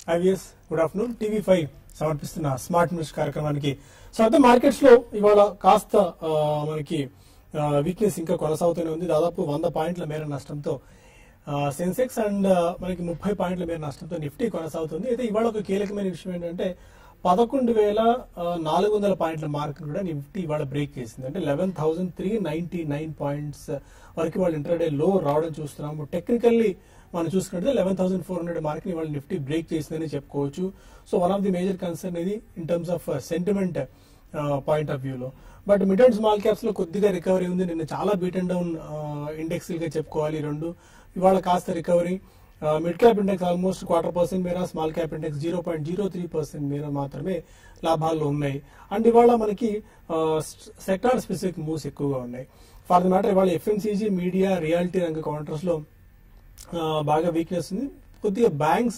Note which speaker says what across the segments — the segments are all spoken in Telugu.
Speaker 1: IVS good afternoon TV five సమర్పిస్తున్న స్మార్ట్ న్యూస్ కార్యక్రమానికి సో అయితే మార్కెట్స్ లో ఇవాళ కాస్త ఆ, మనకి వీక్నెస్ ఇంకా కొనసాగుతూనే ఉంది దాదాపు వంద పాయింట్ల మేర నష్టంతో సెన్సెక్స్ అండ్ మనకి ముప్పై పాయింట్ల మేర నష్టంతో నిఫ్టీ కొనసాగుతుంది అయితే ఇవాళ ఒక కీలకమైన విషయం ఏంటంటే పదకొండు వేల నాలుగు వందల పాయింట్ల మార్క్ కూడా నిఫ్టీ ఇవాళ బ్రేక్ చేసింది అంటే eleven thousand three ninety nine points వరకు వాళ్ళు ఇంటర్డే లో రావడం చూస్తున్నాము టెక్నికల్లీ మనం చూసుకుంటే eleven thousand four hundred mark ని వాళ్ళు నిఫ్టీ బ్రేక్ చేసిందని చెప్పుకోవచ్చు so one of the major concern ఇది in terms of sentiment point of వ్యూలో but mid and small caps లో కొద్దిగా రికవరీ ఉంది నిన్న చాలా బీట్ అండ్ డౌన్ ఇండెక్స్ గా చెప్పుకోవాలి ఈ రెండు ఇవాళ కాస్త recovery mid cap index almost quarter percent మేర small cap index zero point zero three percent మేర మాత్రమే లాభాల్లో ఉన్నాయి అండ్ ఇవాళ మనకి సెక్టార్ స్పెసిఫిక్ మూవ్స్ ఎక్కువగా ఉన్నాయి ఫర్ ది మ్యాటర్ ఇవాళ ఎఫ్ఎంసీజీ మీడియా రియాలిటీ రంగ కౌంటర్స్ లో ఆ, బాగా వీక్నెస్ ఉంది కొద్దిగా బ్యాంక్స్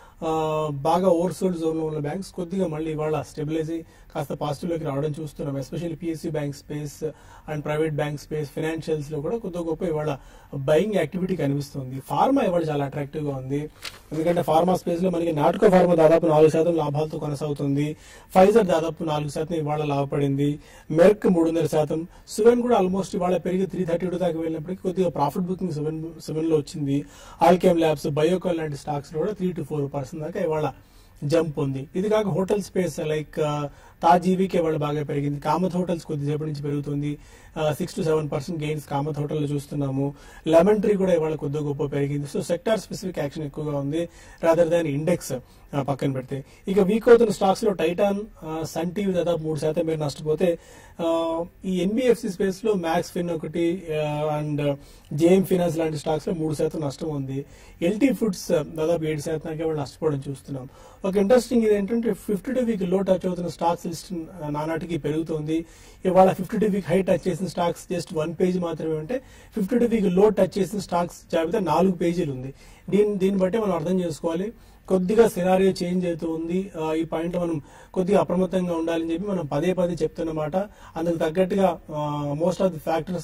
Speaker 1: బాగా ఓవర్సోల్డ్ జోన్ లో ఉన్న బ్యాంక్స్ కొద్దిగా మళ్ళీ ఇవాళ స్టెబిలైజ్ అయ్యి కాస్త పాజిటివ్ లోకి రావడం చూస్తున్నాం especially PSC bank space and private bank space financials లో కూడా కొద్దిగా గొప్ప ఇవాళ బయింగ్ యాక్టివిటీ కనిపిస్తుంది ఫార్మా ఇవాళ చాలా అట్రాక్టివ్ గా ఉంది ఎందుకంటే ఫార్మా స్పేస్ లో మనకి నాటకో ఫార్మా దాదాపు నాలుగు శాతం లాభాలతో కొనసాగుతుంది ఫైజర్ దాదాపు నాలుగు శాతం ఇవాళ లాభపడింది మెర్క్ మూడున్నర శాతం సువెన్ కూడా ఆల్మోస్ట్ ఇవాళ పెరిగి త్రీ థర్టీ టూ దాకా వెళ్ళినప్పటికీ కొద్దిగా ప్రాఫిట్ బుకింగ్ సెవెన్ సెవెన్ లో వచ్చింది ఆల్కేమ్ ల్యాబ్స్ బయోకాల్ లాంటి స్టాక్స్ లో కూడా త్రీ టు ఫోర్ పర్సెంట్ దాకా ఇవాళ జంప్ ఉంది ఇది కాక హోటల్ స్పేస్ లైక్ తాజీవీకి ఇవాళ బాగా పెరిగింది కామత్ హోటల్స్ కొద్దిసేపటి నుంచి పెరుగుతుంది six to seven percent gains Kamath హోటల్లో చూస్తున్నాము లెమన్ ట్రీ కూడా ఇవాళ కొద్దిగా గొప్ప పెరిగింది సో సెక్టార్ స్పెసిఫిక్ యాక్షన్ ఎక్కువగా ఉంది రాదర్ దాన్ ఇండెక్స్ పక్కన పెడితే ఇక వీక్ అవుతున్న స్టాక్స్ లో టైటాన్ సన్ టీవీ దాదాపు మూడు శాతం మీరు నష్టపోతే ఆ, ఈ ఎన్బిఎఫ్సి స్పేస్ లో మ్యాక్స్ ఫిన్ ఒకటి అండ్ జేఎం ఫినాన్స్ లాంటి స్టాక్స్ లో మూడు శాతం నష్టం ఉంది ఎల్టీ ఫుడ్స్ దాదాపు ఏడు శాతానికి వాళ్ళు నష్టపోవడం చూస్తున్నాం ఒక ఇంట్రెస్టింగ్ ఇది ఏంటంటే ఫిఫ్టీ టూ వీక్ లో టచ్ అవుతున్న స్టాక్స్ లిస్ట్ నానాటికి పెరుగుతుంది ఇవాళ fifty two week high touch చేసిన స్టాక్స్ జస్ట్ వన్ పేజ్ మాత్రమే ఉంటే ఫిఫ్టీ టూ వీక్ లో టచ్ చేసిన స్టాక్స్ జాబితా నాలుగు పేజీలు ఉంది దీన్ని దీన్ని బట్టి మనం అర్థం చేసుకోవాలి కొద్దిగా సినారియో చేంజ్ అవుతూ ఉంది ఆ, ఈ పాయింట్ మనం కొద్దిగా అప్రమత్తంగా ఉండాలని చెప్పి మనం పదే పదే చెప్తున్నమాట అందుకు తగ్గట్టుగా మోస్ట్ ఆఫ్ ది ఫ్యాక్టర్స్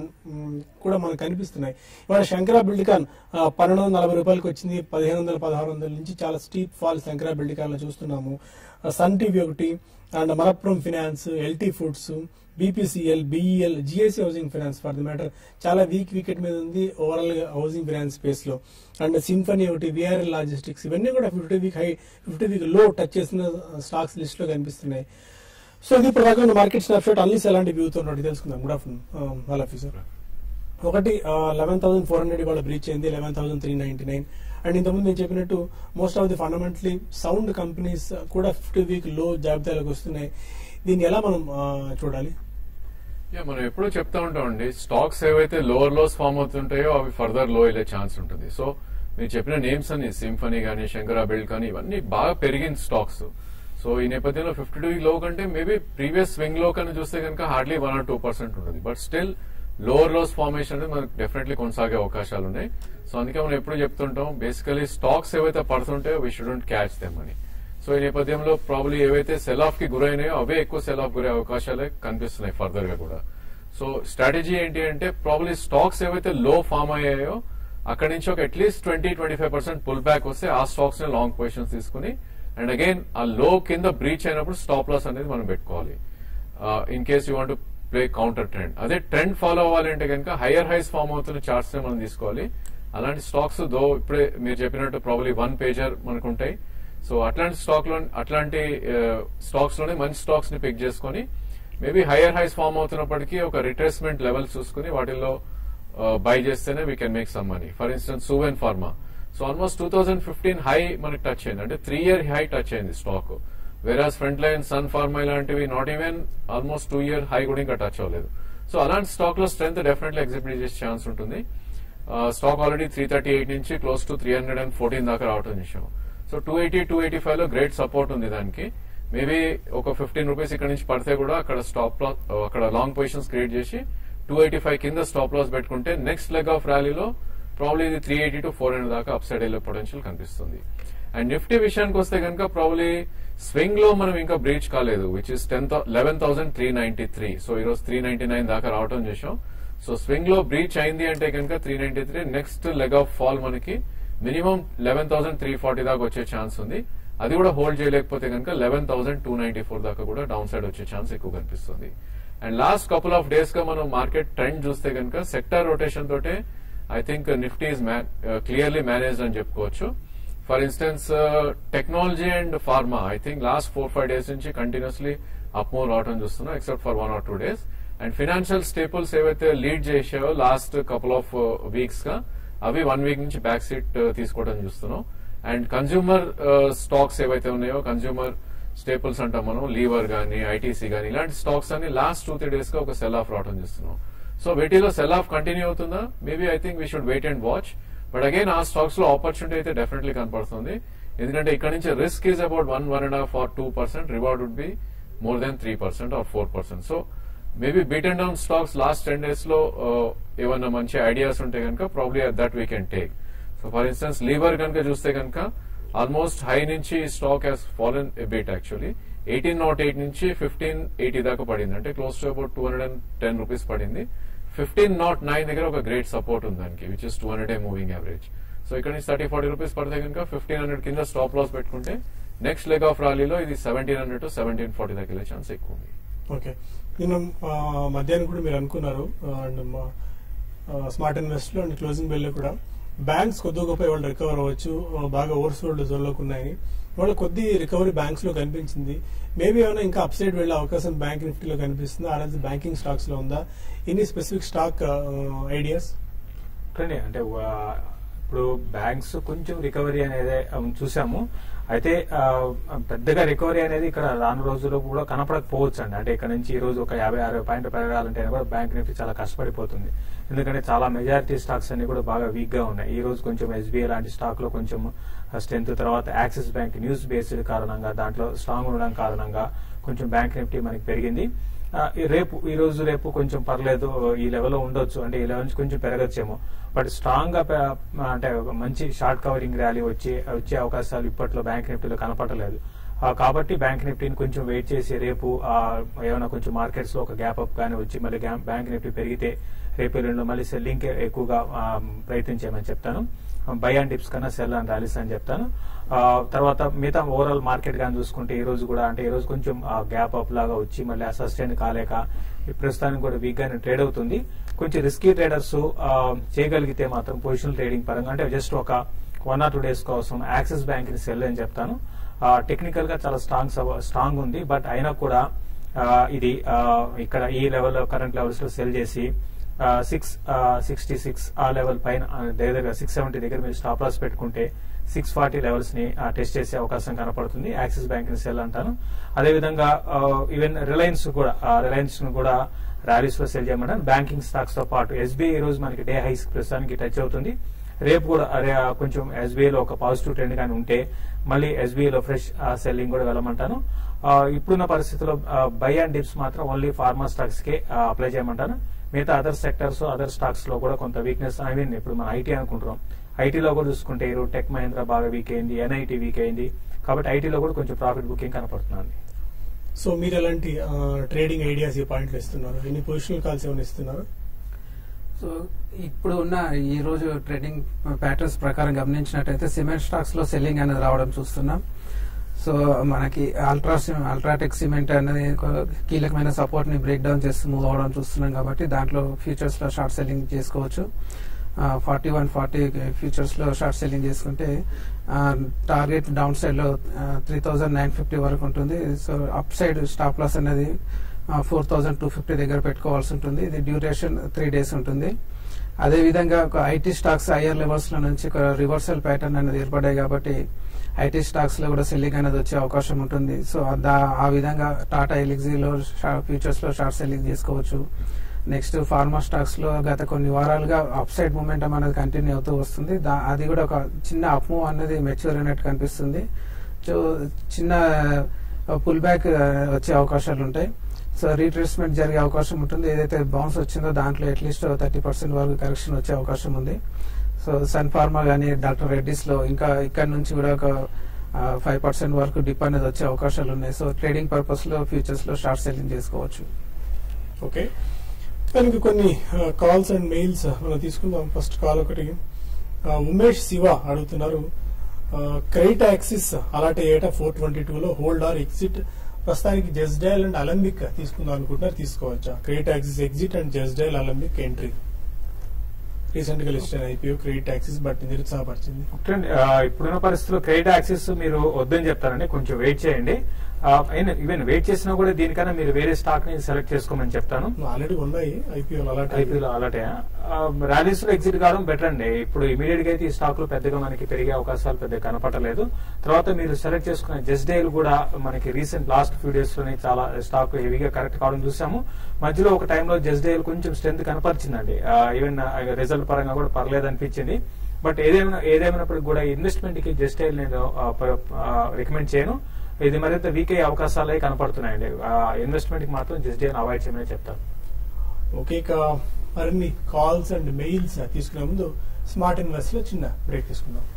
Speaker 1: కూడా మనకు కనిపిస్తున్నాయి ఇవాళ శంకరా బిల్డికాన్ ఆ, పన్నెండు వందల నలభై రూపాయలకి వచ్చింది పదిహేను వందల పదహారు వందల నుంచి చాలా స్టీప్ ఫాల్ శంకరా బిల్డికాన్ లో చూస్తున్నాము ఆ, సన్ టీవీ ఒకటి and Manappuram finance LT foods BPCL BEL GIC housing finance for the matter చాలా వీక్ వికెట్ మీద ఉంది ఓవరాల్ గా హౌసింగ్ ఫైనాన్స్ స్పేస్ లో అండ్ సింఫనీ ఒకటి విఆర్ఎల్ లాజిస్టిక్స్ ఇవన్నీ కూడా fifty week high fifty week లో టచ్ చేసిన స్టాక్స్ లిస్ట్ లో కనిపిస్తున్నాయి సో ఇది ప్రధాన మార్కెట్ స్నాప్షాట్ అన్లీస్ ఎలాంటి వ్యూతో ఉన్నట్టు తెలుసుకుందాం గుడ్ ఆఫ్టర్నూన్ హలో సార్ ఒకటి లెవెన్ థౌసండ్ ఫోర్ హండ్రెడ్ ఇవాళ బ్రీచ్ అయింది eleven thousand three ninety nine and ఇంతకుముందు నేను చెప్పినట్టు most of the fundamentally sound companies కూడా ఫిఫ్టీ వీక్ లో జాబితాలోకి వస్తున్నాయి దీన్ని ఎలా మనం ఆ, చూడాలి
Speaker 2: యా మనం ఎప్పుడూ చెప్తా ఉంటామండి స్టాక్స్ ఏవైతే లోవర్ లోస్ ఫామ్ అవుతుంటాయో అవి ఫర్దర్ లో వెళ్ళే ఛాన్స్ ఉంటుంది సో మీరు చెప్పిన నేమ్స్ అన్ని సింఫనీ కానీ శంకరా బిల్డ్ కానీ ఇవన్నీ బాగా పెరిగిన స్టాక్స్ సో ఈ నేపథ్యంలో ఫిఫ్టీ టూ లో కంటే మేబీ ప్రీవియస్ స్వింగ్ లో కన్నా చూస్తే కనుక hardly one or two percent ఉంటుంది but still lower lows formation అనేది మనకు డెఫినెట్లీ కొనసాగే అవకాశాలు ఉన్నాయి సో అందుకే మనం ఎప్పుడు చెప్తుంటాం బేసికలీ స్టాక్స్ ఏవైతే పడుతుంటాయో వీ షుడెంట్ క్యాచ్ దెమ్ అని సో ఈ నేపథ్యంలో ప్రాబ్లీ ఏవైతే సెల్ ఆఫ్ కి గురైనాయో అవే ఎక్కువ సెల్ ఆఫ్ గురే అవకాశాలే కనిపిస్తున్నాయి ఫర్దర్ గా కూడా సో స్ట్రాటజీ ఏంటి అంటే ప్రాబ్లీ స్టాక్స్ ఏవైతే లో ఫామ్ అయ్యాయో అక్కడి నుంచి ఒక at least twenty twenty five percent pull back వస్తే ఆ స్టాక్స్ ని లాంగ్ పొజిషన్స్ తీసుకుని అండ్ అగైన్ ఆ లో కింద బ్రీచ్ అయినప్పుడు స్టాప్ లాస్ అనేది మనం పెట్టుకోవాలి in case you want play counter trend అదే ట్రెండ్ ఫాలో అవ్వాలంటే కనుక హైయర్ హైస్ ఫామ్ అవుతున్న చార్ట్స్ ని మనం తీసుకోవాలి అలాంటి స్టాక్స్ దో ఇప్పుడే మీరు చెప్పినట్టు ప్రాబ్లీ వన్ పేజర్ మనకు ఉంటాయి సో అట్లాంటి స్టాక్ లో అట్లాంటి స్టాక్స్ లోనే మంచి స్టాక్స్ ని పిక్ చేసుకొని మేబీ హైయర్ హైస్ ఫామ్ అవుతున్నప్పటికీ ఒక రిట్రేస్మెంట్ లెవెల్ చూసుకుని వాటిల్లో బై చేస్తేనే we can make some money for instance Suven pharma so almost two thousand fifteen high మనకి టచ్ అయింది అంటే త్రీ ఇయర్ హై టచ్ అయింది stock whereas front line Sun pharma ఇలాంటివి not even almost two year high కూడా ఇంకా టచ్ అవ్వలేదు సో అలాంటి స్టాక్ లో స్ట్రెంత్ డెఫినెట్లీ ఎగ్జిబిట్ చేసే ఛాన్స్ ఉంటుంది stock already three thirty eight నుంచి close to three hundred and fourteen దాకా రావటం చూసాం so two eighty two eighty five లో గ్రేట్ సపోర్ట్ ఉంది దానికి మేబీ ఒక ఫిఫ్టీన్ రూపీస్ ఇక్కడ నుంచి పడితే కూడా అక్కడ స్టాప్ లాస్ అక్కడ లాంగ్ పొజిషన్స్ క్రియేట్ చేసి టూ ఎయిటీ ఫైవ్ కింద స్టాప్ లాస్ పెట్టుకుంటే నెక్స్ట్ లెగ్ ఆఫ్ ర్యాలీలో ప్రాబ్లీ ఇది three eighty to four hundred దాకా అప్ సైడ్ వెళ్ళే పొటెన్షియల్ కనిపిస్తుంది అండ్ నిఫ్టీ విషయానికి వస్తే కనుక ప్రాబ్లీ స్వింగ్ లో మనం ఇంకా బ్రీచ్ కాలేదు which is ten eleven thousand three ninety three so ఈ రోజు త్రీ నైన్టీ నైన్ దాకా రావటం చేసాం సో స్వింగ్ లో బ్రీచ్ అయింది అంటే కనుక three ninety three next leg of fall మనకి minimum eleven thousand three forty దాకా వచ్చే ఛాన్స్ ఉంది అది కూడా హోల్డ్ చేయలేకపోతే కనుక eleven thousand two ninety four దాకా కూడా డౌన్ సైడ్ వచ్చే ఛాన్స్ ఎక్కువ కనిపిస్తుంది and last couple of days గా మనం మార్కెట్ ట్రెండ్ చూస్తే కనుక సెక్టర్ రొటేషన్ తోటే I think Nifty is clearly managed అని చెప్పుకోవచ్చు for instance technology and pharma I think last four five days నుంచి కంటిన్యూస్లీ అప్ మూవ్ రావడం చూస్తున్నాం except for one or two days and financial staples ఏవైతే లీడ్ చేసాయో లాస్ట్ కపుల్ ఆఫ్ వీక్స్ గా అవి వన్ వీక్ నుంచి బ్యాక్ సీట్ తీసుకోవడం చూస్తున్నాం అండ్ కన్స్యూమర్ స్టాక్స్ ఏవైతే ఉన్నాయో కన్స్యూమర్ స్టేపుల్స్ అంటాం మనం లీవర్ గానీ ఐటీసీ గానీ ఇలాంటి స్టాక్స్ అన్ని లాస్ట్ టూ త్రీ డేస్ గా ఒక సెల్ ఆఫ్ రావడం చూస్తున్నాం సో వీటిలో సెల్ ఆఫ్ కంటిన్యూ అవుతుందా maybe I think we should wait and watch but again ఆ స్టాక్స్ లో ఆపర్చునిటీ అయితే డెఫినెట్లీ కనపడుతుంది ఎందుకంటే ఇక్కడ నుంచి risk is about one one and half or two percent reward would be more than three percent or four percent so maybe beaten down stocks last ten days లో uh, ఏమన్నా మంచి ఐడియాస్ ఉంటే కనుక probably that we can take so for instance lever కనుక చూస్తే కనుక ఆల్మోస్ట్ హై నుంచి stock has fallen bit actually eighteen naught eight నుంచి ఫిఫ్టీన్ ఎయిటీ దాకా పడింది అంటే close to about two hundred and ten rupees పడింది ఫిఫ్టీన్ నాట్ నైన్ దగ్గర ఒక గ్రేట్ సపోర్ట్ ఉంది దానికి which is two hundred a moving average so ఇక్కడ నుంచి థర్టీ ఫార్టీ రూపీస్ పడితే కనుక ఫిఫ్టీన్ హండ్రెడ్ కింద స్టాప్ లాస్ పెట్టుకుంటే నెక్స్ట్ లెగ్ ఆఫ్ ర్యాలీలో ఇది seventeen hundred to seventeen forty దాకా వెళ్ళే ఛాన్స్ ఎక్కువ ఉంది
Speaker 1: ఓకే నిన్న ఆ, మధ్యాహ్నం కూడా మీరు అనుకున్నారు అండ్ మా స్మార్ట్ ఇన్వెస్ట్ లో అండ్ క్లోజింగ్ బెల్ కూడా బ్యాంక్స్ కొద్ది గొప్ప ఇవాళ రికవర్ అవ్వచ్చు ఆ, బాగా ఓవర్సోల్డ్ జోన్ లోకి ఉన్నాయి ఇవాళ కొద్ది రికవరీ బ్యాంక్స్ లో కనిపించింది మేబీ ఏమైనా ఇంకా అప్సైడ్ వెళ్లే అవకాశం బ్యాంక్ నిఫ్టీలో కనిపిస్తుంది ఆ బ్యాంకింగ్ స్టాక్స్ లో ఉందా ఎనీ స్పెసిఫిక్ స్టాక్ ఐడియాస్
Speaker 3: అట్లనే అంటే వా- ఇప్పుడు బ్యాంక్స్ కొంచెం రికవరీ అనేది ఆ, చూసాము అయితే ఆ, పెద్దగా రికవరీ అనేది ఇక్కడ రాను రోజుల్లో కూడా కనపడకపోవచ్చు అండి అంటే ఇక్కడ నుంచి ఈ రోజు ఒక యాభై అరవై పాయింట్లు పెరగాలంటే కూడా బ్యాంక్ నిఫ్టీ చాలా కష్టపడిపోతుంది ఎందుకంటే చాలా మెజారిటీ స్టాక్స్ అన్ని కూడా బాగా వీక్ గా ఉన్నాయి ఈ రోజు కొంచెం ఎస్బీఐ లాంటి స్టాక్ లో కొంచెం స్ట్రెంత్ తర్వాత యాక్సిస్ బ్యాంక్ న్యూస్ బేస్డ్ కారణంగా దాంట్లో స్ట్రాంగ్ ఉండడం కారణంగా కొంచెం బ్యాంక్ నిఫ్టీ మనకి పెరిగింది ఆ, ఈ రేపు ఈ రోజు రేపు కొంచెం పర్లేదు ఈ లెవెల్లో ఉండొచ్చు అంటే ఈ లెవెల్ నుంచి కొంచెం పెరగచ్చేమో బట్ స్ట్రాంగ్ గా పె- అంటే ఒక మంచి షార్ట్ కవరింగ్ ర్యాలీ వచ్చి వచ్చే అవకాశాలు ఇప్పట్లో బ్యాంక్ నిఫ్టీలో కనపడలేదు ఆ, కాబట్టి బ్యాంక్ నిఫ్టీని కొంచెం వెయిట్ చేసి రేపు ఆ, ఏమైనా కొంచెం మార్కెట్స్ లో ఒక గ్యాప్ అప్ కానీ వచ్చి మళ్ళీ గ్యా- బ్యాంక్ నిఫ్టీ పెరిగితే రేపు రెండు మళ్ళీ సెల్లింగ్ ఎక్కువగా ఆ, ప్రయత్నించేయమని చెప్తాను బై అండ్ డిప్స్ కన్నా సెల్ అండ్ ర్యాలీస్ అని చెప్తాను ఆ, తర్వాత మిగతా ఓవరాల్ మార్కెట్ కానీ చూసుకుంటే ఈ రోజు కూడా అంటే ఈ రోజు కొంచెం గ్యాప్ అప్ లాగా వచ్చి మళ్ళీ సస్టైన్ కాలేక ఈ ప్రస్తుతానికి కూడా వీక్ గానే ట్రేడ్ అవుతుంది కొంచెం రిస్కీ ట్రేడర్స్ చేయగలిగితే మాత్రం పొజిషన్ ట్రేడింగ్ పరంగా అంటే జస్ట్ ఒక వన్ ఆర్ టూ డేస్ కోసం యాక్సిస్ బ్యాంక్ ని సెల్ అని చెప్తాను టెక్నికల్ గా చాలా స్ట్రాంగ్ స్ట్రాంగ్ ఉంది బట్ అయినా కూడా ఆ, ఇది ఆ, ఇక్కడ ఈ లెవెల్ కరెంట్ లెవెల్స్ లో సెల్ చేసి సిక్స్ సిక్స్టీ సిక్స్ ఆ లెవెల్ పైన ఆ, దగ్గర దగ్గర సిక్స్ సెవెంటీ దగ్గర మీరు స్టాప్ లాస్ పెట్టుకుంటే సిక్స్ ఫార్టీ లెవెల్స్ ని టెస్ట్ చేసే అవకాశం కనపడుతుంది యాక్సిస్ బ్యాంక్ ని సెల్ అంటాను అదేవిధంగా ఈవెన్ రిలయన్స్ కూడా రిలయన్స్ ను కూడా ర్యాలీస్ లో సెల్ చేయమంటాను బ్యాంకింగ్ స్టాక్స్ తో పాటు ఎస్బీఐ ఈ రోజు మనకి డే హైస్ ప్రస్తుతానికి టచ్ అవుతుంది రేపు కూడా అరే, ఆ, కొంచెం SBI లో ఒక పాజిటివ్ ట్రెండ్ కానీ ఉంటే మళ్ళీ SBI లో ఫ్రెష్ సెల్లింగ్ కూడా వెళ్ళమంటాను ఆ, ఇప్పుడున్న పరిస్థితుల్లో బై అండ్ డిప్స్ మాత్రం ఓన్లీ ఫార్మా స్టాక్స్ కే అప్లై చేయమంటాను మిగతా అదర్ సెక్టర్స్ అదర్ స్టాక్స్ లో కూడా కొంత వీక్నెస్ ఐ మీన్ ఇప్పుడు మనం ఐటీ అనుకుంటున్నాం ఐటీలో కూడా చూసుకుంటే ఈరోజు టెక్ మహేంద్ర బాగా వీక్ అయింది ఎన్ఐటీ వీక్ అయింది కాబట్టి ఐటీలో కూడా కొంచెం ప్రాఫిట్ బుకింగ్ కనపడుతుంది
Speaker 1: సో మీరు ఎలాంటి ట్రేడింగ్ ఐడియాస్ ఈ పాయింట్లు ఇస్తున్నారు ఎన్ని పొజిషనల్ కాల్స్ ఏమైనా ఇస్తున్నారు
Speaker 4: సో ఇప్పుడు ఉన్న ఈ రోజు ట్రేడింగ్ ప్యాటర్న్స్ ప్రకారం గమనించినట్టయితే సిమెంట్ స్టాక్స్ లో సెల్లింగ్ అనేది రావడం చూస్తున్నాం సో మనకి అల్ట్రా అల్ట్రాటెక్ సిమెంట్ అనేది ఒక కీలకమైన సపోర్ట్ ని బ్రేక్ డౌన్ చేసి మూవ్ అవడం చూస్తున్నాం కాబట్టి దాంట్లో ఫ్యూచర్స్ లో షార్ట్ సెల్లింగ్ చేసుకోవచ్చు ఫార్టీ వన్ ఫార్టీ ఫ్యూచర్స్ లో షార్ట్ సెల్లింగ్ చేసుకుంటే టార్గెట్ డౌన్ సైడ్ లో త్రీ థౌజండ్ నైన్ ఫిఫ్టీ వరకు ఉంటుంది so up side stop loss అనేది ఫోర్ థౌజండ్ టూ ఫిఫ్టీ దగ్గర పెట్టుకోవాల్సి ఉంటుంది ఇది డ్యూరేషన్ త్రీ డేస్ ఉంటుంది అదే విధంగా ఒక ఐటీ స్టాక్స్ హయ్యర్ లెవెల్స్ లో నుంచి ఒక రివర్సల్ ప్యాటర్న్ అనేది ఏర్పడ్డాయి కాబట్టి ఐటీ స్టాక్స్ లో కూడా సెల్లింగ్ అనేది వచ్చే అవకాశం ఉంటుంది సో దా- ఆ విధంగా టాటా ఎలిక్సీలో ఫ్యూచర్స్ లో షార్ట్ సెల్లింగ్ చేసుకోవచ్చు నెక్స్ట్ ఫార్మా స్టాక్స్ లో గత కొన్ని వారాలుగా అప్ సైడ్ మూమెంటం అనేది కంటిన్యూ అవుతూ వస్తుంది దా- అది కూడా ఒక చిన్న అప్ మూవ్ అనేది మెచ్యూర్ అయినట్టు కనిపిస్తుంది సో చిన్న పుల్ బ్యాక్ వచ్చే అవకాశాలు ఉంటాయి సో రీట్రేస్మెంట్ జరిగే అవకాశం ఉంటుంది ఏదైతే బౌన్స్ వచ్చిందో దాంట్లో అట్లీస్ట్ థర్టీ పర్సెంట్ వరకు కరెక్షన్ వచ్చే అవకాశం ఉంది సో సన్ ఫార్మా కానీ డాక్టర్ రెడ్డిస్ లో ఇంకా ఇక్కడ నుంచి కూడా ఒక ఫైవ్ పర్సెంట్ వరకు డిప్ అనేది వచ్చే అవకాశాలు ఉన్నాయి సో ట్రేడింగ్ పర్పస్ లో ఫ్యూచర్స్ లో షార్ట్ సెల్లింగ్ చేసుకోవచ్చు
Speaker 1: ఓకే దానికి కొన్ని కాల్స్ అండ్ మెయిల్స్ మనం తీసుకుందాం ఫస్ట్ కాల్ ఒకటి ఆ, ఉమేష్ శివ అడుగుతున్నారు క్రెడిట్ యాక్సిస్ అలాంటి ఏటా ఫోర్ ట్వంటీ లో హోల్డ్ ఆర్ ఎగ్జిట్ ప్రస్తుతానికి జస్డైల్ అండ్ అలంబిక్ తీసుకుందాం అనుకుంటున్నారు తీసుకోవచ్చా credit access exit and Justdial Alembic entry recent గా లిస్ట్ అయిన ఐపీఓ క్రెడిట్ యాక్సిస్ బట్ నిరుత్సాహపరిచింది
Speaker 3: చూడండి, ఆ, ఇప్పుడున్న పరిస్థితుల్లో క్రెడిట్ యాక్సెస్ మీరు వద్దని చెప్తారండి కొంచెం వెయిట్ చేయండి ఈవెన్ వెయిట్ చేసినా కూడా దీనికన్నా మీరు వేరే స్టాక్ ని సెలెక్ట్ చేసుకోమని చెప్తాను
Speaker 1: ఆల్రెడీ ఉన్నాయి ఐపీఓ అలాంటి
Speaker 3: ఐపీఎల్ అలాటే ర్యాలీస్ లో ఎగ్జిట్ కావడం బెటర్ అండి ఇప్పుడు ఇమీడియట్ గా అయితే ఈ స్టాక్ లో పెద్దగా మనకి పెరిగే అవకాశాలు పెద్దగా కనపడలేదు తర్వాత మీరు సెలెక్ట్ చేసుకున్న జస్ట్ డేల్ కూడా మనకి రీసెంట్ లాస్ట్ ఫ్యూ డేస్ లోనే చాలా స్టాక్ హెవీగా కరెక్ట్ కావడం చూసాము మధ్యలో ఒక టైంలో జస్ట్ డేల్ కొంచెం స్ట్రెంత్ కనపరిచిందండి ఈవెన్ రిజల్ట్ పరంగా కూడా పర్లేదు అనిపించింది బట్ ఏదేమైనా ఏదేమైనప్పటికీ కూడా ఇన్వెస్ట్మెంట్ కి జస్ట్ డేల్ నేను రికమెండ్ చేయను ఇది మరింత వీక్ అయ్యే అవకాశాలు అయి కనపడుతున్నాయండి ఇన్వెస్ట్మెంట్ కి మాత్రం జస్ట్ డేల్ అవాయిడ్ చేయమని చెప్తాను
Speaker 1: ఓకే ఇక మరిన్ని కాల్స్ అండ్ మెయిల్స్ తీసుకునే ముందు స్మార్ట్ ఇన్వెస్ట్ లో చిన్న బ్రేక్ తీసుకుందాం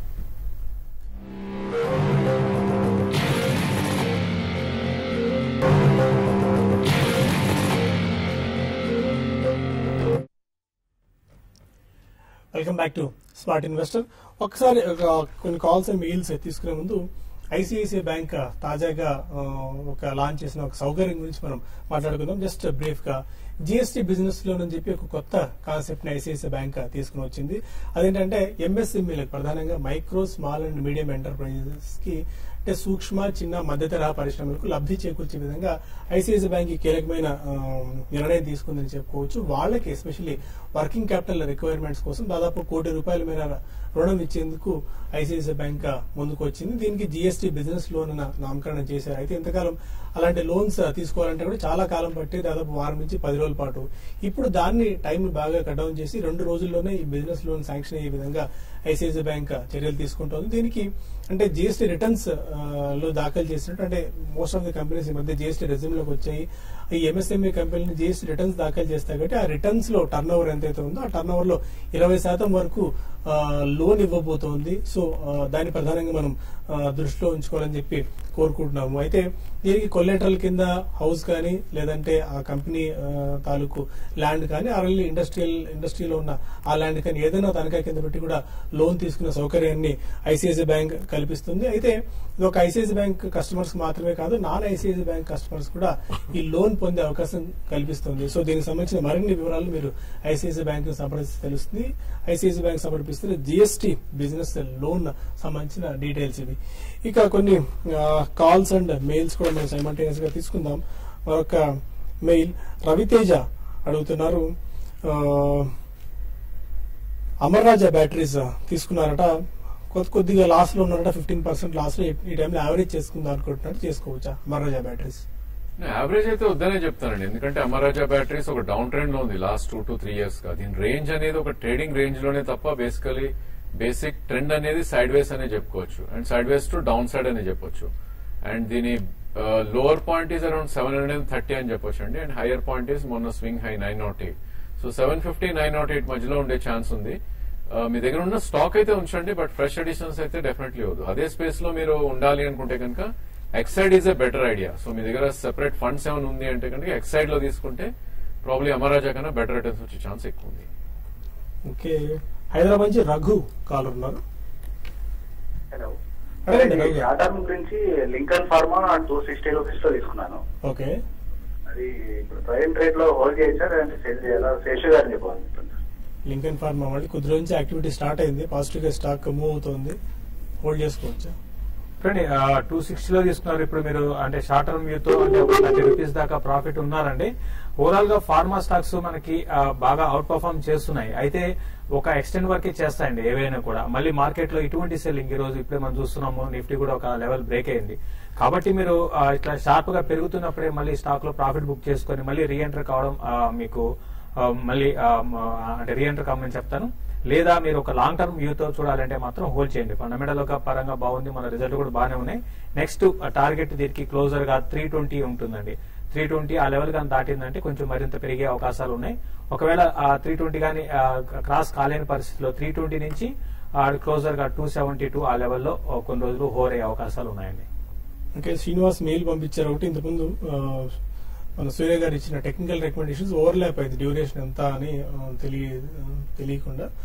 Speaker 1: welcome back to smart investor ఒకసారి ఒక కొన్ని కాల్స్ అండ్ మెయిల్స్ తీసుకునే ముందు ఐసిఐసిఐ బ్యాంక్ తాజాగా ఆ, ఒక లాంచ్ చేసిన ఒక సౌకర్యం గురించి మనం మాట్లాడుకుందాం జస్ట్ బ్రీఫ్ గా జిఎస్టీ బిజినెస్ లోన్ అని చెప్పి ఒక కొత్త కాన్సెప్ట్ ని ఐసిఐసిఐ బ్యాంక్ తీసుకుని వచ్చింది అదేంటంటే ఎంఎస్ఎంఈలకు ప్రధానంగా micro small and medium enterprises కి అంటే సూక్ష్మ చిన్న మధ్య తరహా పరిశ్రమలకు లబ్ధి చేకూర్చే విధంగా ఐసిఐసిఐ బ్యాంక్ ఈ కీలకమైన ఆ, నిర్ణయం తీసుకుందని చెప్పుకోవచ్చు వాళ్ళకి ఎస్పెషల్లీ వర్కింగ్ క్యాపిటల్ రిక్వైర్మెంట్స్ కోసం దాదాపు కోటి రూపాయల మేర రుణం ఇచ్చేందుకు ఐసిఐసిఐ బ్యాంక్ ముందుకు వచ్చింది దీనికి జిఎస్టీ బిజినెస్ లోన్ అన్న నామకరణం చేశారు అయితే ఇంతకాలం అలాంటి లోన్స్ తీసుకోవాలంటే కూడా చాలా కాలం పట్టి దాదాపు వారం నుంచి పది రోజుల పాటు ఇప్పుడు దాన్ని టైం బాగా కట్ డౌన్ చేసి రెండు రోజుల్లోనే ఈ బిజినెస్ లోన్ శాంక్షన్ అయ్యే విధంగా ఐసిఐసిఐ బ్యాంక్ చర్యలు తీసుకుంటోంది దీనికి అంటే జిఎస్టీ రిటర్న్స్ లో దాఖలు చేసినట్టు అంటే మోస్ట్ ఆఫ్ ది కంపెనీస్ ఈ మధ్య జిఎస్టీ రెజ్యూమ్ లోకి వచ్చాయి ఈ ఎంఎస్ఎంఈ కంపెనీలు జిఎస్టీ రిటర్న్స్ దాఖలు చేస్తాయి కాబట్టి ఆ రిటర్న్స్ లో టర్న్ ఓవర్ ఎంతైతే ఉందో ఆ టర్న్ ఓవర్ లో ఇరవై శాతం వరకు లోన్ ఇవ్వబోతోంది సో ఆ, దాన్ని ప్రధానంగా మనం ఆ, దృష్టిలో ఉంచుకోవాలని చెప్పి కోరుకుంటున్నాము అయితే దీనికి కొల్లెటరల్ కింద హౌస్ కానీ లేదంటే ఆ కంపెనీ ఆ, తాలూకు ల్యాండ్ కానీ ఆ ఇండస్ట్రియల్ ఇండస్ట్రీలో ఉన్న ఆ ల్యాండ్ కానీ ఏదైనా తనఖా కింద పెట్టి కూడా లోన్ తీసుకునే సౌకర్యాన్ని ఐసిఐసిఐ బ్యాంక్ కల్పిస్తుంది అయితే ఇది ఒక ఐసిఐసిఐ బ్యాంక్ కస్టమర్స్ మాత్రమే కాదు నాన్ ఐసిఐసిఐ బ్యాంక్ కస్టమర్స్ కూడా ఈ లోన్ పొందే అవకాశం కల్పిస్తుంది సో దీనికి సంబంధించిన మరిన్ని వివరాలు మీరు ఐసిఐసిఐ బ్యాంక్ సంప్రదిస్తే తెలుస్తుంది ఐసిఐసిఐ బ్యాంక్ సమర్పిస్తున్న జిఎస్టీ బిజినెస్ లోన్ సంబంధించిన డీటెయిల్స్ ఇవి ఇక కొన్ని కాల్స్ అండ్ మెయిల్స్ కూడా మనం సైమల్టేనియస్ గా తీసుకుందాం మరొక మెయిల్ రవితేజ అడుగుతున్నారు ఆ, అమర్ రాజా బ్యాటరీస్ తీసుకున్నారట కొద్ది కొద్దిగా లాస్ లో ఉన్నారట ఫిఫ్టీన్ పర్సెంట్ లాస్ లో ఈ టైంలో యావరేజ్ చేసుకుందాం అనుకుంటున్నారు చేసుకోవచ్చా అమర్ రాజా బ్యాటరీస్
Speaker 2: యావరేజ్ అయితే వద్దనే చెప్తానండి ఎందుకంటే అమరాజా బ్యాటరీస్ ఒక డౌన్ ట్రెండ్ లో ఉంది last two to three years గా దీని రేంజ్ అనేది ఒక ట్రేడింగ్ రేంజ్ లోనే తప్ప బేసికలీ బేసిక్ ట్రెండ్ అనేది సైడ్ వేస్ అనే చెప్పుకోవచ్చు and sideways to down side అనే చెప్పొచ్చు అండ్ దీని lower point is around seven hundred and thirty అని చెప్పొచ్చు అండి అండ్ హైయర్ పాయింట్ ఈస్ మొన్న swing high nine naught eight so seven fifty nine naught eight మధ్యలో ఉండే ఛాన్స్ ఉంది ఆ, మీ దగ్గర ఉన్న స్టాక్ అయితే ఉంచండి బట్ ఫ్రెష్ ఎడిషన్స్ అయితే డెఫినెట్లీ వద్దు అదే స్పేస్ లో మీరు ఉండాలి అనుకుంటే కనుక Exide is a better idea so మీ దగ్గర సెపరేట్ ఫండ్స్ ఏమైనా ఉంది అంటే కనుక ఎక్సైడ్ లో తీసుకుంటే ప్రాబ్లీ అమరాజా కన్నా బెటర్ రిటర్న్స్ వచ్చే ఛాన్స్ ఎక్కువ ఉంది
Speaker 1: ఓకే హైదరాబాద్ నుంచి రఘు కాలర్ ఉన్నారు
Speaker 5: హలో
Speaker 1: అడగండి రఘు గారు.
Speaker 5: ఆధార్ గురించి Lincoln pharma two sixty rupees లో తీసుకున్నాను
Speaker 1: ఓకే
Speaker 5: అది ఇప్పుడు ప్రజెంట్ రేట్ లో హోల్డ్ చేయొచ్చా లేదంటే సేల్ చేయాలా శేషు గారిని చెప్పాలనుకుంటున్నాను
Speaker 1: లింకన్ ఫార్మా మళ్ళీ కొద్ది రోజు నుంచి యాక్టివిటీ స్టార్ట్ అయింది పాజిటివ్ గా స్టాక్ మూవ్ అవుతుంది హోల్డ్ చేసుకోవచ్చా
Speaker 3: చూడండి టూ సిక్స్టీలో తీసుకున్నారు ఇప్పుడు మీరు అంటే షార్ట్ టర్మ్ వ్యూ తో అంటే ఒక థర్టీ రూపీస్ దాకా ప్రాఫిట్ ఉన్నారండి ఓవరాల్ గా ఫార్మా స్టాక్స్ మనకి ఆ, బాగా అవుట్ పర్ఫార్మ్ చేస్తున్నాయి అయితే ఒక ఎక్స్టెండ్ వరకే చేస్తాయండి ఏవైనా కూడా మళ్ళీ మార్కెట్ లో ఇటువంటి సెల్లింగ్ ఈ రోజు ఇప్పుడే మనం చూస్తున్నాము నిఫ్టీ కూడా ఒక లెవెల్ బ్రేక్ అయింది కాబట్టి మీరు ఆ, ఇట్లా షార్ప్ గా పెరుగుతున్నప్పుడే మళ్ళీ స్టాక్ లో ప్రాఫిట్ బుక్ చేసుకొని మళ్ళీ రీఎంటర్ కావడం ఆ, మీకు ఆ, మళ్ళీ ఆ, మ- అంటే రీఎంటర్ కామని చెప్తాను లేదా మీరు ఒక లాంగ్ టర్మ్ వ్యూ తో చూడాలంటే మాత్రం హోల్డ్ చేయండి ఫండమెంటల్ గా పరంగా బాగుంది మన రిజల్ట్ కూడా బాగానే ఉన్నాయి నెక్స్ట్ టార్గెట్ దీనికి క్లోజర్ గా త్రీ ట్వంటీ ఉంటుందండి త్రీ ట్వంటీ ఆ లెవెల్ కానీ దాటిందంటే కొంచెం మరింత పెరిగే అవకాశాలు ఉన్నాయి ఒకవేళ ఆ త్రీ ట్వంటీ కానీ క్రాస్ కాలేని పరిస్థితిలో త్రీ ట్వంటీ నుంచి క్లోజర్ గా టూ సెవెంటీ టూ ఆ లెవెల్లో కొన్ని రోజులు హోర్ అయ్యే అవకాశాలు ఉన్నాయండి
Speaker 1: ఓకే శ్రీనివాస్ మెయిల్ పంపించారు ఒకటి ఇంతకుముందు ఆ, మన సూర్య గారు ఇచ్చిన టెక్నికల్ రికమెండేషన్స్ ఓవర్లాప్ అయింది డ్యూరేషన్ ఎంత అని ఆ, తెలియ ఆ, తెలియకుండా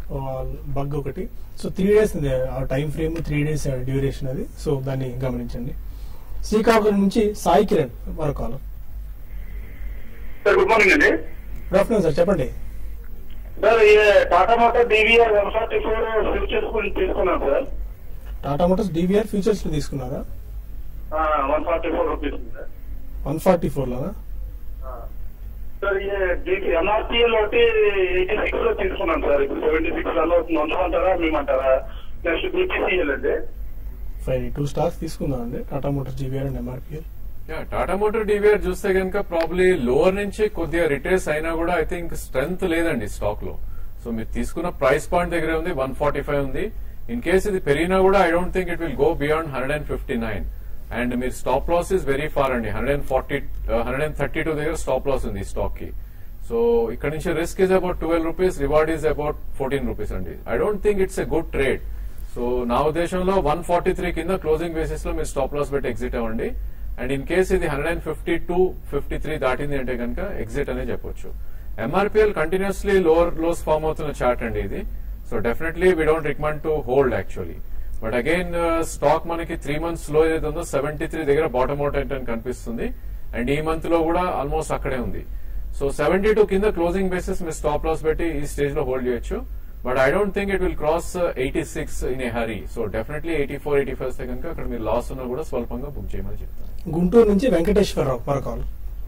Speaker 1: బగ్ ఒకటి సో త్రీ డేస్ ఆ time frame three days duration అది సో దాన్ని గమనించండి శ్రీకాకుళం నుంచి సాయి కిరణ్ మరో కాలం
Speaker 5: సార్ గుడ్ మార్నింగ్ అండి
Speaker 1: గుడ్ ఆఫ్టర్నూన్ సార్ చెప్పండి
Speaker 5: సార్ ఈ Tata motor DVR one forty four futures గురించి తీసుకున్నాం sir
Speaker 1: Tata Motors DVR futures లో తీసుకున్నారా
Speaker 5: one forty four rupees sir
Speaker 1: one forty four లోనా
Speaker 5: సార్ ఈ ఎంఆర్పిఎల్ ఒకటి ఎయిటీ సిక్స్ లో తీసుకున్నాం సార్ ఇప్పుడు సెవెంటీ సిక్స్ లో ఉంచమంటారా మేమంటారా నెక్స్ట్ బీపీసీఎల్ అండి
Speaker 1: ఫైవ్ టూ స్టార్స్ తీసుకుందాం అండి Tata Motors DVR and MRPL
Speaker 2: యా టాటా మోటార్ డివిఆర్ చూస్తే కనుక ప్రాబ్లీ లోవర్ నుంచి కొద్దిగా రిటైర్స్ అయినా కూడా ఐ థింక్ స్ట్రెంగ్త్ లేదండి స్టాక్ లో సో మీరు తీసుకున్న ప్రైస్ పాయింట్ దగ్గర ఉంది వన్ ఫార్టీ ఫైవ్ ఉంది ఇన్ కేస్ ఇది పెరిగినా కూడా I don't think it will go beyond hundred and fifty nine and మీరు stop loss is very far అండి hundred and forty hundred and thirty two దగ్గర స్టాప్ లాస్ ఉంది ఈ స్టాక్ కి సో ఇక్కడ నుంచి risk is about twelve rupees reward is about fourteen rupees అండి I don't think it's a good trade so నా ఉద్దేశంలో వన్ ఫార్టీ త్రీ కింద క్లోజింగ్ బేసిస్ లో మీరు స్టాప్ లాస్ పెట్టి ఎగ్జిట్ అవ్వండి అండ్ ఇన్ కేస్ ఇది hundred and fifty two fifty three దాటింది అంటే కనుక ఎగ్జిట్ అనే చెప్పొచ్చు MRPL continuously lower lows form అవుతున్న చార్ట్ అండి ఇది so definitely we don't recommend to hold actually but again stock మనకి త్రీ మంత్స్ లో ఏదైతే ఉందో సెవెంటీ త్రీ దగ్గర బాటమ్ అవుట్ అని కనిపిస్తుంది అండ్ ఈ మంత్ లో కూడా ఆల్మోస్ట్ అక్కడే ఉంది సో సెవెంటీ టూ కింద క్లోజింగ్ బేసిస్ మీరు స్టాప్ లాస్ పెట్టి ఈ స్టేజ్ లో హోల్డ్ చేయొచ్చు but I don't think it will cross eighty six in a hurry so definitely eighty four eighty five వస్తే కనుక అక్కడ మీరు లాస్ ఉన్నా కూడా స్వల్పంగా బుక్ చేయమని చెప్తాను
Speaker 1: గుంటూరు నుంచి వెంకటేశ్వరరావు మరో కాల్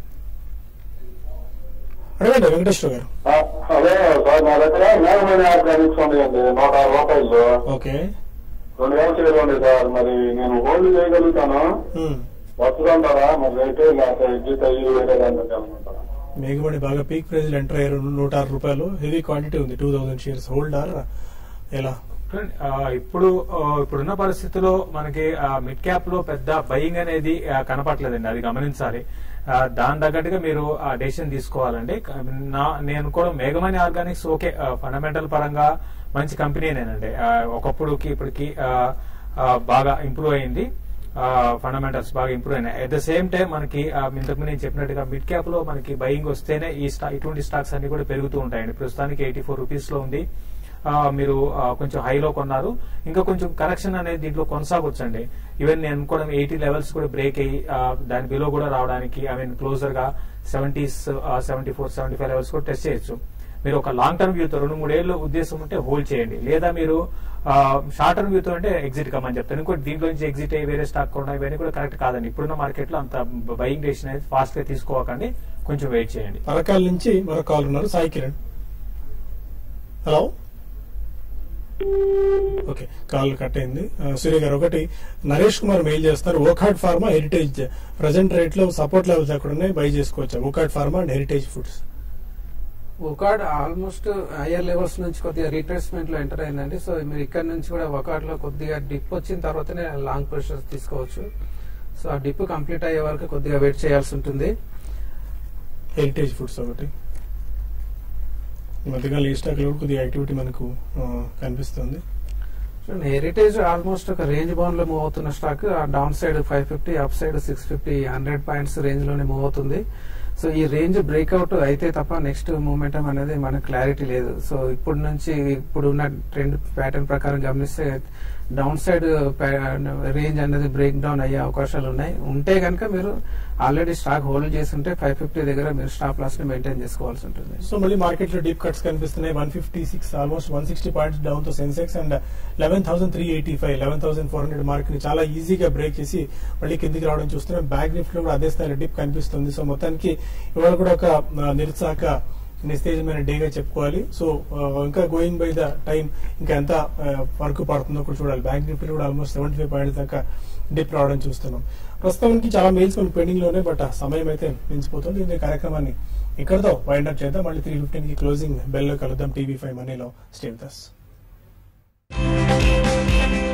Speaker 1: అడగండి వెంకటేశ్వర గారు
Speaker 6: అదే సార్ నా దగ్గర మేఘమణి ఆర్గానిక్స్ ఉన్నాయండి నూట ఆరు రూపాయలు
Speaker 1: ఓకే
Speaker 6: రెండు వేల షేర్లు ఉంది సార్ మరి నేను హోల్డ్ చేయగలుగుతాను
Speaker 1: ఉమ్.
Speaker 6: వస్తుందంటారా మరి రేటు లేకపోతే ఎగ్జిట్ అయ్యి వేరే దాంట్లో అనుకుంటారా
Speaker 1: మేఘమణి బాగా పీక్ ప్రైస్ ఎంటర్ అయ్యారు నూట ఆరు రూపాయలు హెవీ క్వాంటిటీ ఉంది టూ థౌసండ్ షేర్స్ హోల్డర్ ఎలా
Speaker 3: చూడండి, ఆ, ఇప్పుడు ఆ, ఇప్పుడున్న పరిస్థితిలో మనకి మిడ్ క్యాప్ లో పెద్ద బయింగ్ అనేది ఆ, కనపట్లేదండి అది గమనించాలి ఆ, దాని తగ్గట్టుగా మీరు ఆ డెసిషన్ తీసుకోవాలండి క- నా నేను కూడా మేఘమణి ఆర్గానిక్స్ ఓకే ఫండమెంటల్ పరంగా మంచి కంపెనీనేనండి ఆ, ఒకప్పుడుకి ఇప్పటికి ఆ, ఆ, బాగా ఇంప్రూవ్ అయింది ఫండమెంటల్స్ బాగా ఇంప్రూవ్ అయినాయి అట్ ద సేమ్ టైం మనకి ఆ, ఇంతకు నేను చెప్పినట్టుగా మిడ్ క్యాప్ లో మనకి బయింగ్ వస్తేనే ఈ స్టా ఇటువంటి స్టాక్స్ అన్ని కూడా పెరుగుతూ ఉంటాయండి ప్రస్తుతానికి ఎయిటీ ఫోర్ రూపీస్ లో ఉంది ఆ, మీరు ఆ, కొంచెం హైలో కొన్నారు ఇంకా కొంచెం కరెక్షన్ అనేది దీంట్లో కొనసాగొచ్చండి ఈవెన్ నేను అనుకోవడం ఎయిటీ లెవెల్స్ కూడా బ్రేక్ అయ్యి ఆ, దాని బిలో కూడా రావడానికి ఐ మీన్ క్లోజర్ గా seventies seventy four seventy five levels కూడా టెస్ట్ చేయొచ్చు మీరు ఒక లాంగ్ టర్మ్ వ్యూతో రెండు మూడేళ్ళు ఉద్దేశం ఉంటే హోల్డ్ చేయండి లేదా మీరు షార్ట్ టర్మ్ వ్యూతో అంటే ఎగ్జిట్ కమ్మని చెప్తాను ఇంకోటి దీంట్లో నుంచి ఎగ్జిట్ అయ్యి వేరే స్టాక్ కొనడం ఇవన్నీ కూడా కరెక్ట్ కాదండి ఇప్పుడున్న మార్కెట్ లో అంత బయింగ్ డెసిషన్ అనేది ఫాస్ట్ గా తీసుకోకండి కొంచెం వెయిట్ చేయండి
Speaker 1: పరకాల నుంచి మరో కాల్ ఉన్నారు Sai Kiran hello okay call cut అయింది ఆ, సూర్య గారు ఒకటి నరేష్ కుమార్ మెయిల్ చేస్తారు ఓకాడ్ ఫార్మా హెరిటేజ్ ప్రజెంట్ రేట్ లో సపోర్ట్ లెవెల్స్ ఎక్కడ ఉన్నాయి బై చేసుకోవచ్చు ఓకాడ్ ఫార్మా అండ్ హెరిటేజ్ ఫుడ్స్
Speaker 4: ఒకాడ్ ఆల్మోస్ట్ హయ్యర్ లెవెల్స్ నుంచి కొద్దిగా రిట్రేస్మెంట్ లో ఎంటర్ అయిందండి సో మీరు ఇక్కడ నుంచి కూడా ఒకాడ్ లో కొద్దిగా డిప్ వచ్చిన తర్వాతనే లాంగ్ పొజిషన్స్ తీసుకోవచ్చు సో ఆ డిప్ కంప్లీట్ అయ్యే వరకు కొద్దిగా వెయిట్ చేయాల్సి ఉంటుంది
Speaker 1: హెరిటేజ్ ఫుడ్స్ ఒకటి ఈ మధ్యకాలం ఈ స్టాక్ లో కూడా కొద్దిగా యాక్టివిటీ మనకు ఆ, కనిపిస్తుంది
Speaker 4: చూడండి హెరిటేజ్ ఆల్మోస్ట్ ఒక రేంజ్ బౌండ్ లో మూవ్ అవుతున్న stock down side five fifty up side six fifty hundred points range లోనే మూవ్ అవుతుంది సో ఈ రేంజ్ బ్రేక్అవుట్ అయితే తప్ప నెక్స్ట్ మూమెంటం అనేది మనకు క్లారిటీ లేదు సో ఇప్పుడు నుంచి ఇప్పుడు ఉన్న ట్రెండ్ ప్యాటర్న్ ప్రకారం గమనిస్తే డౌన్ సైడ్ రేంజ్ అనేది బ్రేక్ డౌన్ అయ్యే అవకాశాలు ఉన్నాయి ఉంటే కనుక మీరు ఆల్రెడీ స్టాక్ హోల్డ్ చేసి ఉంటే ఫైవ్ ఫిఫ్టీ దగ్గర మీరు స్టాప్ లాస్ ని మెయింటైన్ చేసుకోవాల్సి ఉంటుంది
Speaker 1: సో మళ్ళీ మార్కెట్ లో డీప్ కట్స్ కనిపిస్తున్నాయి one fifty six almost one sixty points down తో Sensex and eleven thousand three eighty five eleven thousand four hundred mark ని చాలా ఈజీగా బ్రేక్ చేసి మళ్ళీ కిందికి రావడం చూస్తున్నాం బ్యాంక్ నిఫ్ట్ లో కూడా అదే స్థాయిలో డిప్ కనిపిస్తుంది సో మొత్తానికి ఇవాళ కూడా ఒక ఆ, నిరుత్సాహక నిస్తేజమైన డేగా చెప్పుకోవాలి సో ఆ, ఇంకా గోయింగ్ బై ద టైం ఇంకా ఎంత వర్క్ పడుతుందో కూడా చూడాలి బ్యాంక్ నిఫ్టీ కూడా ఆల్మోస్ట్ సెవెంటీ ఫైవ్ పాయింట్స్ దాకా డిప్ రావడం చూస్తున్నాం ప్రస్తుతానికి చాలా మెయిల్స్ మనకి పెండింగ్ లోనే బట్ సమయం అయితే మించిపోతుంది ఈ కార్యక్రమాన్ని ఇక్కడతో వైండ్ అప్ చేద్దాం మళ్ళీ త్రీ ఫిఫ్టీన్ కి క్లోజింగ్ బెల్ లో కలుద్దాం టీవీ ఫైవ్ మనీలో స్టే విత్ us.